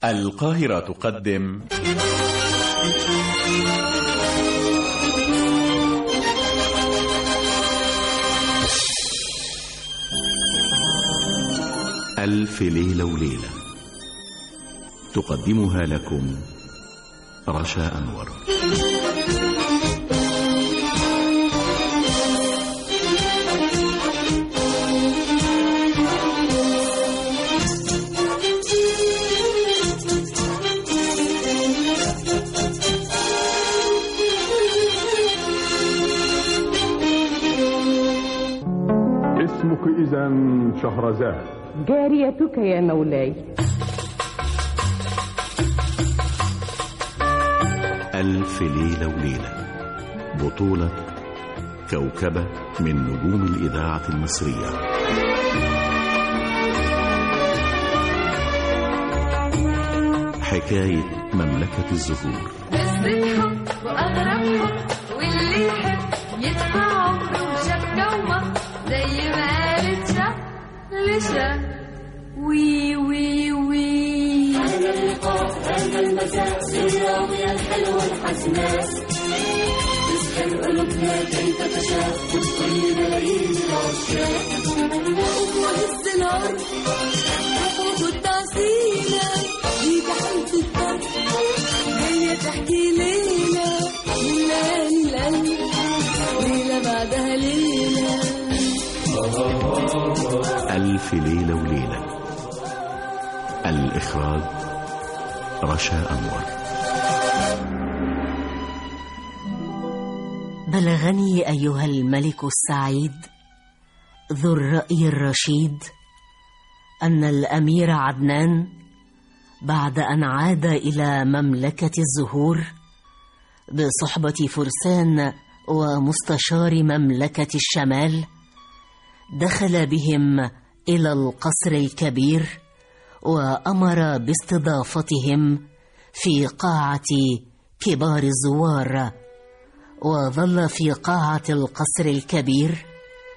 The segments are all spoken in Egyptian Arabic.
القاهرة تقدم ألف ليلة وليلة تقدمها لكم رشا أنور اسمك إذا شهرزاد جاريتك يا مولاي ألف ليلة وليلة بطولة كوكبة من نجوم الإذاعة المصرية حكاية مملكة الزهور قصة حب وأغرب حب واللي يحب يدفع عمره وشبكة ومهر زي ما قالت شا لشا وي وي وي وحس العرض والتعسيلة دي تحت الطرد جاية تحكي ليلة من ليالي القلب ليلة بعدها ليلة ألف ليلة وليلة الإخراج رشا أنور بلغني ايها الملك السعيد ذو الراي الرشيد ان الامير عدنان بعد ان عاد الى مملكه الزهور بصحبه فرسان ومستشار مملكه الشمال دخل بهم الى القصر الكبير وامر باستضافتهم في قاعه كبار الزوار وظل في قاعة القصر الكبير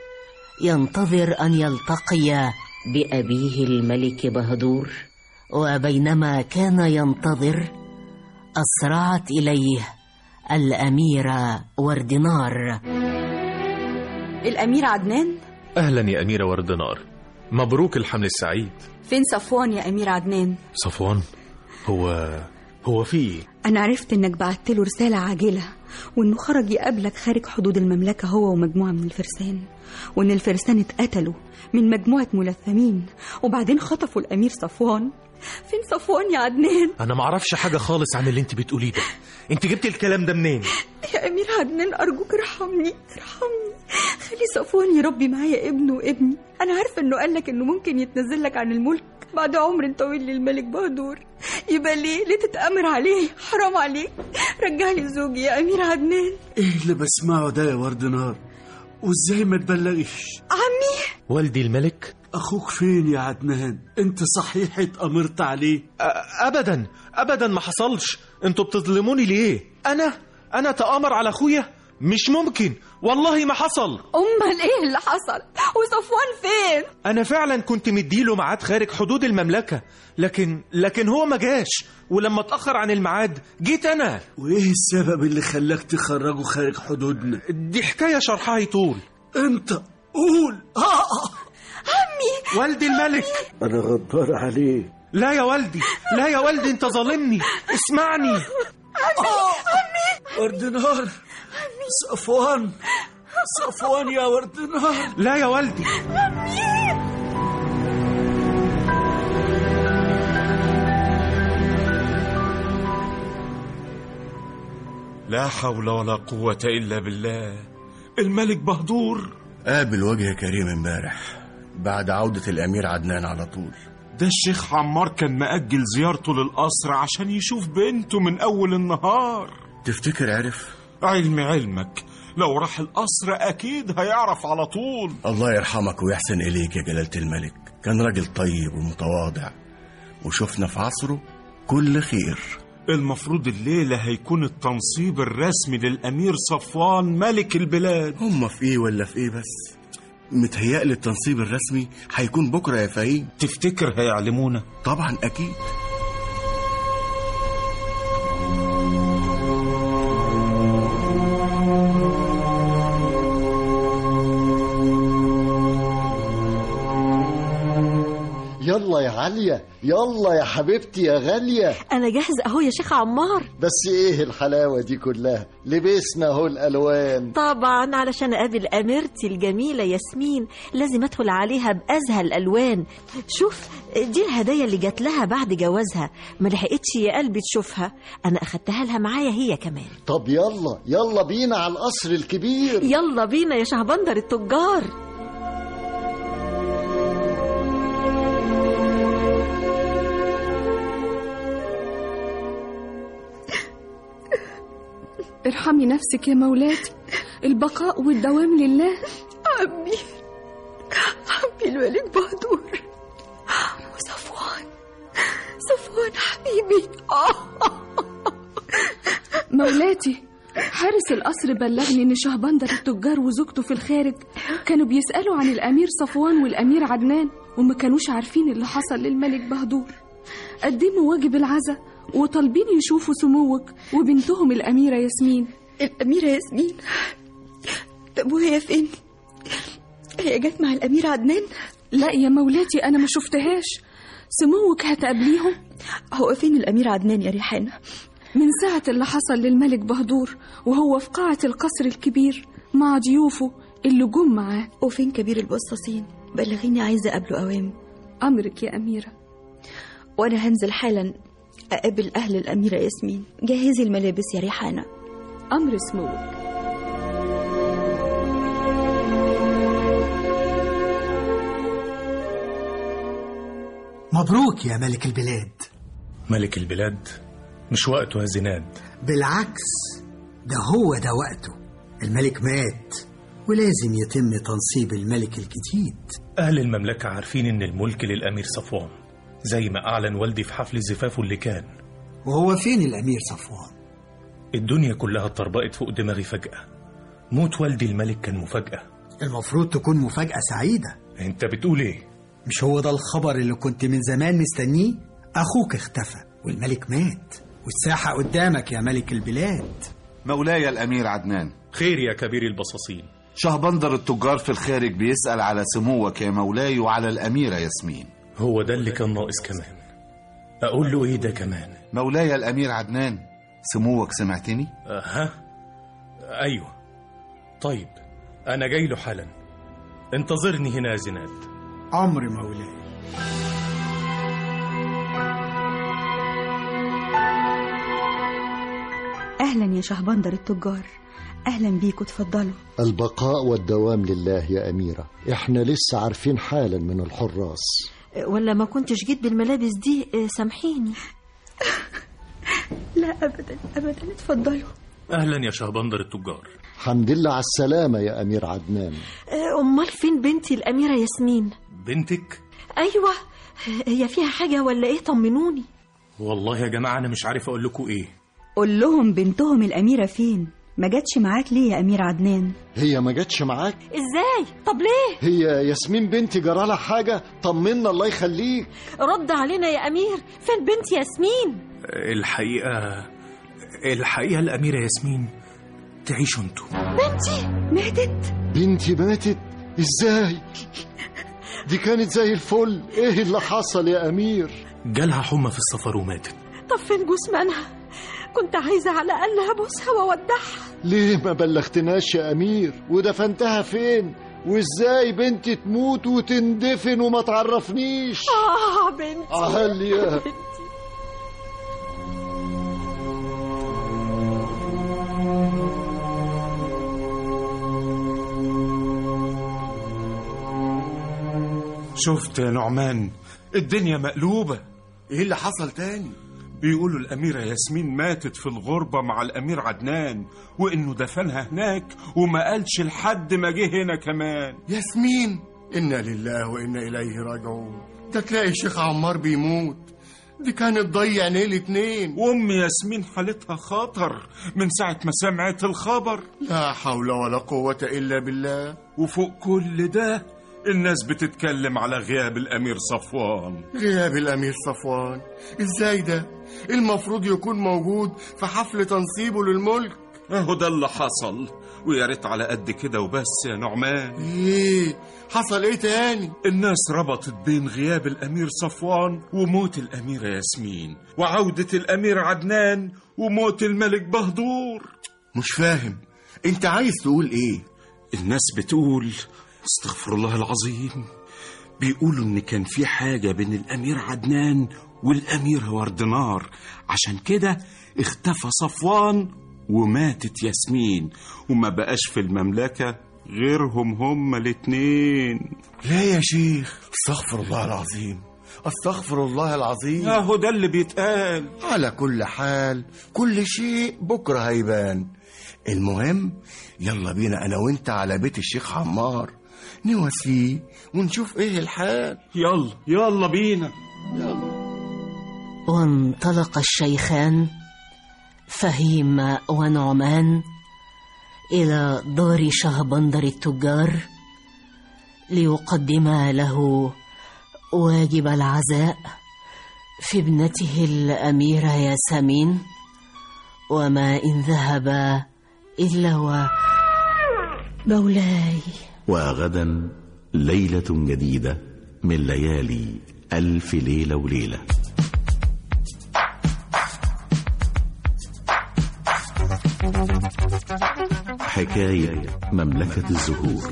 ينتظر أن يلتقي بأبيه الملك بهدور وبينما كان ينتظر أسرعت إليه الأميرة وردنار الأمير عدنان أهلا يا أميرة وردنار مبروك الحمل السعيد فين صفوان يا أمير عدنان صفوان هو هو في إيه؟ أنا عرفت إنك بعت له رسالة عاجلة وإنه خرج يقابلك خارج حدود المملكة هو ومجموعة من الفرسان وإن الفرسان اتقتلوا من مجموعة ملثمين وبعدين خطفوا الأمير صفوان فين صفوان يا عدنان أنا معرفش حاجة خالص عن اللي أنت بتقوليه ده أنت جبت الكلام ده منين؟ يا أمير عدنان أرجوك ارحمني ارحمني خلي صفوان يربي معايا ابنه وابني أنا عارفة إنه قالك إنه ممكن يتنزل لك عن الملك بعد عمر طويل للملك بهدور يبقى ليه ليه تتأمر عليه حرام عليك رجع لي زوجي يا أمير عدنان ايه اللي بسمعه ده يا ورد نار وازاي ما تبلغش عمي والدي الملك؟ اخوك فين يا عدنان انت صحيح اتأمرت عليه أ- أبدا أبدا ما حصلش أنتوا بتظلموني ليه؟ أنا أنا تآمر على أخويا؟ مش ممكن والله ما حصل أمال إيه اللي حصل وصفوان فين أنا فعلا كنت مديله ميعاد خارج حدود المملكة لكن لكن هو ما جاش ولما اتأخر عن الميعاد جيت أنا وايه السبب اللي خلاك تخرجه خارج حدودنا دي حكاية شرحها يطول انت قول آه. والدي الملك انا غدار عليه لا يا والدي لا يا والدي انت ظالمني اسمعني ورد نار صفوان صفوان يا ورد نار لا يا والدي لا حول ولا قوة إلا بالله الملك بهدور قابل وجه كريم امبارح بعد عودة الأمير عدنان على طول ده الشيخ عمار كان مأجل زيارته للقصر عشان يشوف بنته من أول النهار تفتكر عرف؟ علم علمك لو راح القصر أكيد هيعرف على طول الله يرحمك ويحسن إليك يا جلالة الملك كان راجل طيب ومتواضع وشفنا في عصره كل خير المفروض الليلة هيكون التنصيب الرسمي للأمير صفوان ملك البلاد هم في ايه ولا في ايه بس متهيألي التنصيب الرسمي هيكون بكرة يا فهيم تفتكر هيعلمونا طبعا أكيد عليا يلا يا حبيبتي يا غالية انا جاهز اهو يا شيخ عمار بس ايه الحلاوة دي كلها لبسنا اهو الالوان طبعا علشان اقابل اميرتي الجميله ياسمين لازم ادخل عليها بازهى الالوان شوف دي الهدايا اللي جات لها بعد جوازها ما لحقتش يا قلبي تشوفها انا اخدتها لها معايا هي كمان طب يلا يلا بينا على القصر الكبير يلا بينا يا شهبندر التجار ارحمي نفسك يا مولاتي البقاء والدوام لله عمي عمي الملك بهدور وصفوان صفوان حبيبي مولاتي حارس القصر بلغني ان شهبندر التجار وزوجته في الخارج كانوا بيسألوا عن الامير صفوان والامير عدنان وما كانوش عارفين اللي حصل للملك بهدور قدموا واجب العزا وطالبين يشوفوا سموك وبنتهم الاميره ياسمين الاميره ياسمين طب وهي فين هي جت مع الامير عدنان لا يا مولاتي انا ما شفتهاش سموك هتقابليهم هو فين الامير عدنان يا ريحانه من ساعة اللي حصل للملك بهدور وهو في قاعة القصر الكبير مع ضيوفه اللي جم معاه وفين كبير البصاصين بلغيني عايزة أقابله أوام أمرك يا أميرة وأنا هنزل حالا أقابل أهل الأميرة ياسمين جهزي الملابس يا ريحانة أمر سموك مبروك يا ملك البلاد ملك البلاد مش وقته يا زناد بالعكس ده هو ده وقته الملك مات ولازم يتم تنصيب الملك الجديد أهل المملكة عارفين إن الملك للأمير صفوان زي ما أعلن والدي في حفل زفافه اللي كان وهو فين الأمير صفوان؟ الدنيا كلها اتطربقت فوق دماغي فجأة موت والدي الملك كان مفاجأة المفروض تكون مفاجأة سعيدة أنت بتقول إيه؟ مش هو ده الخبر اللي كنت من زمان مستنيه؟ أخوك اختفى والملك مات والساحة قدامك يا ملك البلاد مولاي الأمير عدنان خير يا كبير البصاصين شهبندر التجار في الخارج بيسأل على سموك يا مولاي وعلى الأميرة ياسمين هو ده اللي كان ناقص كمان أقول له إيه ده كمان مولاي الأمير عدنان سموك سمعتني؟ أها أيوه طيب أنا جاي له حالا انتظرني هنا يا زناد أمر مولاي أهلا يا شهبندر التجار أهلا بيكوا اتفضلوا البقاء والدوام لله يا أميرة احنا لسه عارفين حالا من الحراس ولا ما كنتش جيت بالملابس دي سامحيني لا أبدا أبدا اتفضلوا أهلا يا شهبندر التجار حمد لله على السلامة يا أمير عدنان أمال فين بنتي الأميرة ياسمين بنتك؟ أيوة هي فيها حاجة ولا إيه طمنوني والله يا جماعة أنا مش عارف أقول لكم إيه قول لهم بنتهم الأميرة فين ما جاتش معاك ليه يا أمير عدنان هي ما جاتش معاك إزاي طب ليه هي ياسمين بنتي جرالها حاجة طمنا الله يخليك رد علينا يا أمير فين بنتي ياسمين الحقيقة الحقيقة الأميرة ياسمين تعيشوا انتوا بنتي ماتت بنتي ماتت ازاي دي كانت زي الفل ايه اللي حصل يا امير جالها حمى في السفر وماتت طب فين جثمانها كنت عايزة على الأقل هبوسها وأودعها ليه ما بلغتناش يا أمير ودفنتها فين وإزاي بنتي تموت وتندفن وما تعرفنيش آه بنتي أهلي شفت يا نعمان الدنيا مقلوبة ايه اللي حصل تاني بيقولوا الأميرة ياسمين ماتت في الغربة مع الأمير عدنان وإنه دفنها هناك وما قالش لحد ما جه هنا كمان ياسمين إنا لله وإنا إليه راجعون ده تلاقي الشيخ عمار بيموت دي كانت ضيع نيل اتنين وأم ياسمين حالتها خطر من ساعة ما سمعت الخبر لا حول ولا قوة إلا بالله وفوق كل ده الناس بتتكلم على غياب الأمير صفوان غياب الأمير صفوان إزاي ده؟ المفروض يكون موجود في حفل تنصيبه للملك اهو ده اللي حصل ويا ريت على قد كده وبس يا نعمان ايه حصل ايه تاني الناس ربطت بين غياب الامير صفوان وموت الاميره ياسمين وعوده الامير عدنان وموت الملك بهدور مش فاهم انت عايز تقول ايه الناس بتقول استغفر الله العظيم بيقولوا ان كان في حاجه بين الامير عدنان والامير وردنار عشان كده اختفى صفوان وماتت ياسمين وما بقاش في المملكه غيرهم هما الاتنين لا يا شيخ استغفر الله العظيم استغفر الله العظيم اهو ده اللي بيتقال على كل حال كل شيء بكره هيبان المهم يلا بينا انا وانت على بيت الشيخ عمار نواسيه ونشوف ايه الحال يلا يلا بينا يلا وانطلق الشيخان فهيم ونعمان إلى دار شهبندر التجار ليقدما له واجب العزاء في ابنته الأميرة ياسمين وما إن ذهبا إلا و مولاي وغدا ليلة جديدة من ليالي ألف ليلة وليلة حكاية مملكة الزهور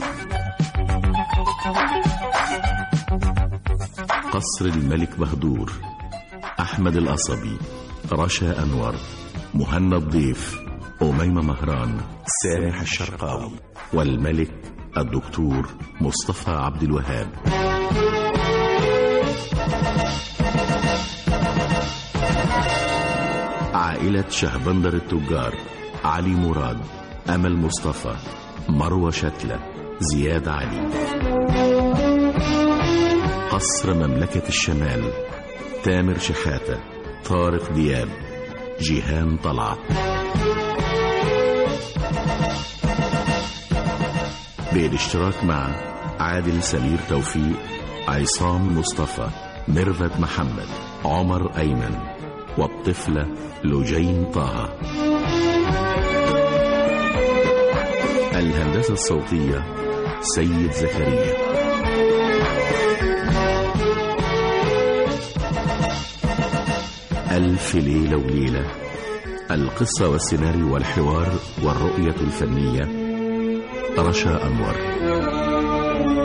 قصر الملك بهدور أحمد القصبي رشا أنور مهنا الضيف أميمة مهران سامح الشرقاوي والملك الدكتور مصطفى عبد الوهاب عائلة شهبندر التجار علي مراد أمل مصطفى مروة شتلة زياد علي قصر مملكة الشمال تامر شحاتة طارق دياب جيهان طلعت بالاشتراك مع عادل سمير توفيق عصام مصطفى ميرفت محمد عمر أيمن والطفلة لجين طه الهندسة الصوتية سيد زكريا ألف ليلة وليلة القصة والسيناريو والحوار والرؤية الفنية رشا أنور